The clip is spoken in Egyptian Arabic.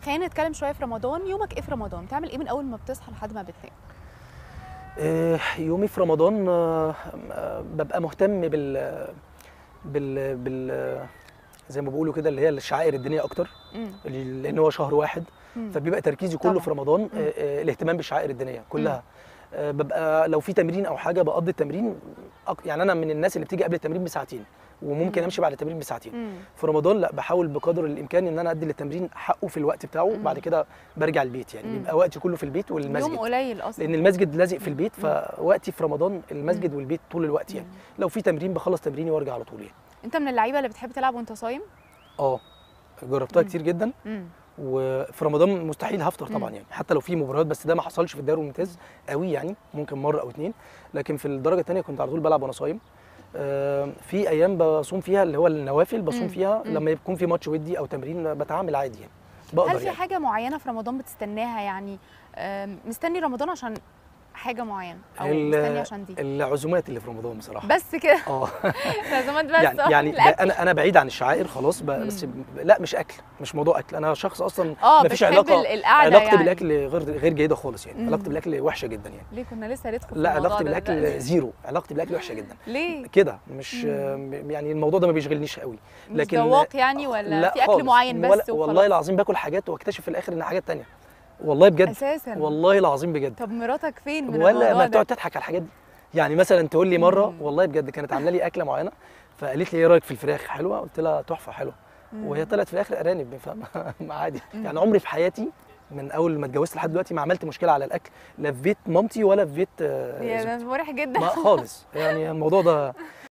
خلينا نتكلم شويه في رمضان يومك ايه في رمضان بتعمل ايه من اول ما بتصحى لحد ما بتنام آه، يومي في رمضان آه، آه، ببقى مهتم بال بال بال زي ما بيقولوا كده اللي هي الشعائر الدينيه اكتر مم. اللي- لان هو شهر واحد مم. فبيبقى تركيزي كله طبعاً. في رمضان مم. آه، آه، الاهتمام بالشعائر الدينيه كلها آه، ببقى لو في تمرين او حاجه بقضي التمرين أك- يعني انا من الناس اللي بتيجي قبل التمرين بساعتين وممكن مم. امشي بعد التمرين بساعتين مم. في رمضان لا بحاول بقدر الامكان ان انا ادي للتمرين حقه في الوقت بتاعه مم. بعد كده برجع البيت يعني مم. بيبقى وقتي كله في البيت يوم والمسجد قليل اصلا لان المسجد لازق في البيت مم. فوقتي في رمضان المسجد والبيت طول الوقت يعني مم. لو في تمرين بخلص تمريني وارجع على طول يعني انت من اللعيبه اللي بتحب تلعب وانت صايم اه جربتها مم. كتير جدا مم. وفي رمضان مستحيل هفطر مم. طبعا يعني حتى لو في مباريات بس ده ما حصلش في الدوري الممتاز قوي يعني ممكن مره او اتنين لكن في الدرجه الثانيه كنت على طول بلعب وانا صايم آه، في ايام بصوم فيها اللي هو النوافل بصوم مم. فيها مم. لما يكون في ماتش ودي او تمرين بتعامل عادي يعني بقدر هل في يعني. حاجه معينه في رمضان بتستناها يعني آم، مستني رمضان عشان حاجه معينه او ال- مستني عشان دي العزومات اللي في رمضان بصراحه بس كده اه لازمات بس يعني آه، يعني ب- الأكل. انا انا بعيد عن الشعائر خلاص ب- بس ب- لا مش اكل مش موضوع اكل انا شخص اصلا اه مفيش بتحب علاقة- ال- القعده علاقتي يعني بالاكل غير غير جيده خالص يعني مم. علاقتي بالاكل وحشه جدا يعني ليه كنا لسه ندخل في لا الموضوع علاقتي ده بالاكل دلوقتي. زيرو علاقتي بالاكل وحشه جدا ليه كده مش مم. يعني الموضوع ده ما بيشغلنيش قوي مش لكن ذواق يعني ولا لا في اكل خالص. معين ولا بس والله وخلاص العظيم باكل حاجات واكتشف في الاخر ان حاجات تانية والله بجد اساسا والله العظيم بجد طب مراتك فين من ولا الموضوع ما ده؟ تقعد تضحك على الحاجات دي يعني مثلا تقول لي مره مم. والله بجد كانت عامله لي اكله معينه فقالت لي ايه رايك في الفراخ حلوه قلت لها تحفه حلوه مم. وهي طلعت في الاخر ارانب فاهم عادي مم. يعني عمري في حياتي من اول ما اتجوزت لحد دلوقتي ما عملت مشكله على الاكل لا في بيت مامتي ولا في بيت آه، يا زوجتي. ده مريح جدا ما خالص يعني الموضوع ده